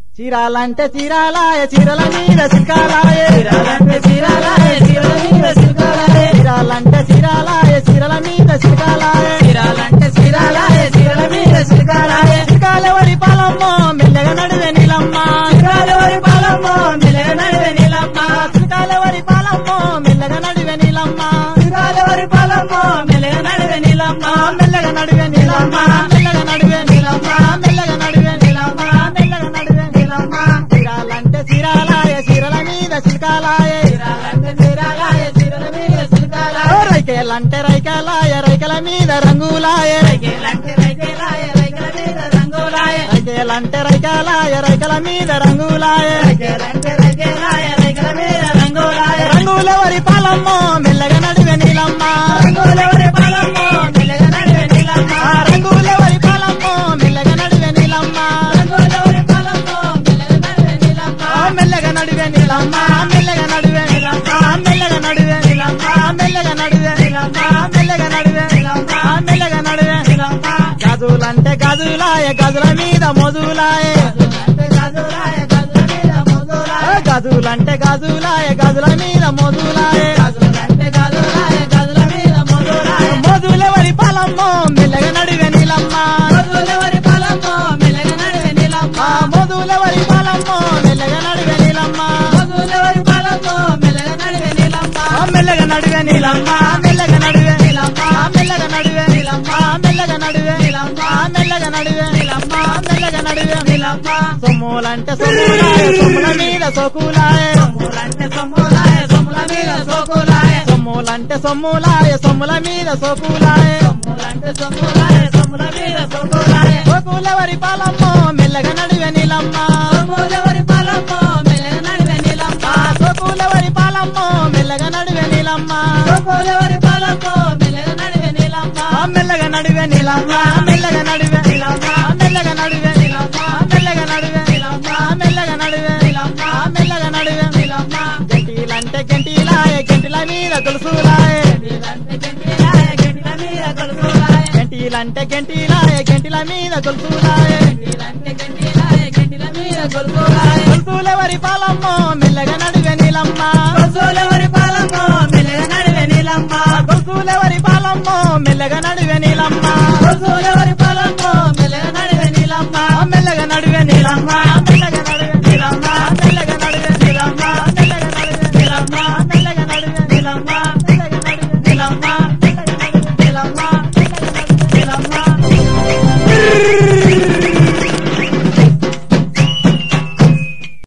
చీరాలంటే చీరాలాయ చీరల మీద సిల్కాలాయ చీరాలంటే చీరాలాయ చీరల మీద సిల్కాలాయ చీరాలంటే చీరాలాయ చీరల మీద సిల్కాలాయ చీరాలంటే చీరాలాయ చీరల మీద సిల్కాలాయ సిల్కాలెవరి పాలమ్మో మెల్లగా నడివే నీలమ్మ సిల్కాలవరి పాలమ్మ మెల్లగా నడివే నీలమ్మ సిల్కాలెవరి పాలమ్మో మెల్లగా నడివే నీలమ్మ సిల్కాలవరి పాలమ్మ మెల్లగా నడివే నీలమ్మ మెల్లగా నడివే నీలమ్మ మెల్లగా నడివే నీలమ్మ మెల్లగా నడివే నీలమ్మ మెల్లగా నడివే నీలమ్మ చీరాలంటే చీరాలాయ చీరల మీద సిల్కాలాయ చీరాలంటే చీరాలాయ చీరల మీద సిల్కాలాయ రైకేలంటే రైకాలాయ రైకల మీద రంగులాయ రైకేలంటే రైకేలాయ రైకల మీద రంగులాయ రైకేలంటే రైకాలాయ రైకల మీద రంగులాయ రైకేలంటే రైకేలాయ రైకల మీద రంగులాయ రంగులెవరి పాలమ్మో మెల్లగా నడివే నీలమ్మ రంగులవరి పాలమ్మ మెల్లగా నడివే నీలమ్మ ఆ రంగులెవరి పాలమ్మో మెల్లగా నడివే నీలమ్మ రంగులవరి పాలమ్మ మెల్లగా నడివే నీలమ్మ ఆ మెల్లగా నడివే నీలమ్మ మెల్లగా నడివే నీలమ్మ మెల్లగా నడివే నీలమ్మ మెల్లగా నడివే నీలమ్మ మెల్లగా నడివే నీలమ్మ మెల్లగా నడివే నీలమ్మ గాజులంటే గాజులాయ గాజుల మీద మోజులాయ అంటే గాజులాయ గాజుల మీద మోజులాయ గాజులంటే గాజులాయ గాజుల మీద మోజులాయ గాజులంటే గాజులాయ గాజుల మీద మోజులాయ మోజులెవరి పాలమ్మో మెల్లగా నడివే నీలమ్మ గాజులవరి పాలమ్మ మెల్లగా నడివే నీలమ్మ ఆ మోజులెవరి పాలమ్మో మెల్లగా నడివే నీలమ్మ గాజులవరి పాలమ్మ మెల్లగా నడివే నీలమ్మ ఆ మెల్లగా నడివే నీలమ్మ మెల్లగా నడివే నీలమ్మ మెల్లగా నడివే నీలమ్మ మెల్లగా నడివే నీలమ్మ మెల్లగా నడివే నీలమ్మ మెల్లగా నడివే నీలమ్మ సొమ్ములంటే సొమ్ములాయ సొమ్ముల మీద సోకులాయ సొమ్ములంటే సొమ్ములాయ సొమ్ముల మీద సోకులాయ సొమ్ములంటే సొమ్ములాయ సొమ్ముల మీద సోకులాయ సొమ్ములంటే సొమ్ములాయ సొమ్ముల మీద సోకులాయ సోకులెవరి పాలమ్మో మెల్లగా నడివే నీలమ్మ సొమ్ములవరి పాలమ్మ మెల్లగా నడివే నీలమ్మ ఆ సోకులెవరి పాలమ్మో మెల్లగా నడివే నీలమ్మ సొమ్ములవరి పాలమ్మ మెల్లగా నడివే నీలమ్మ ఆ మెల్లగా నడివే నీలమ్మ మెల్లగా నడివే నీలమ్మ మెల్లగా నడివే నీలమ్మ మెల్లగా నడివే నీలమ్మ మెల్లగా నడివే నీలమ్మ మెల్లగా నడివే నీలమ్మ గంటీలంటే గంటీలాయ గంటిల మీద గొలుసులాయ గంటిలంటే గంటిలాయ గంటిల మీద గొలుసులాయ గంటీలంటే గంటీలాయ గంటిల మీద గొలుసులాయ గంటిలంటే గంటిలాయ గంటిల మీద గొలుసులాయ గొలుసులెవరి పాలమ్మో మెల్లగా నడివే నీలమ్మ గొలుసులవరి పాలమ్మ మెల్లగా నడివే నీలమ్మ గొలుసులెవరి పాలమ్మో మెల్లగా నడివే నీలమ్మ గొలుసులవరి పాలమ్మ మెల్లగా నడివే నీలమ్మ మెల్లగా నడివే నీలమ్మ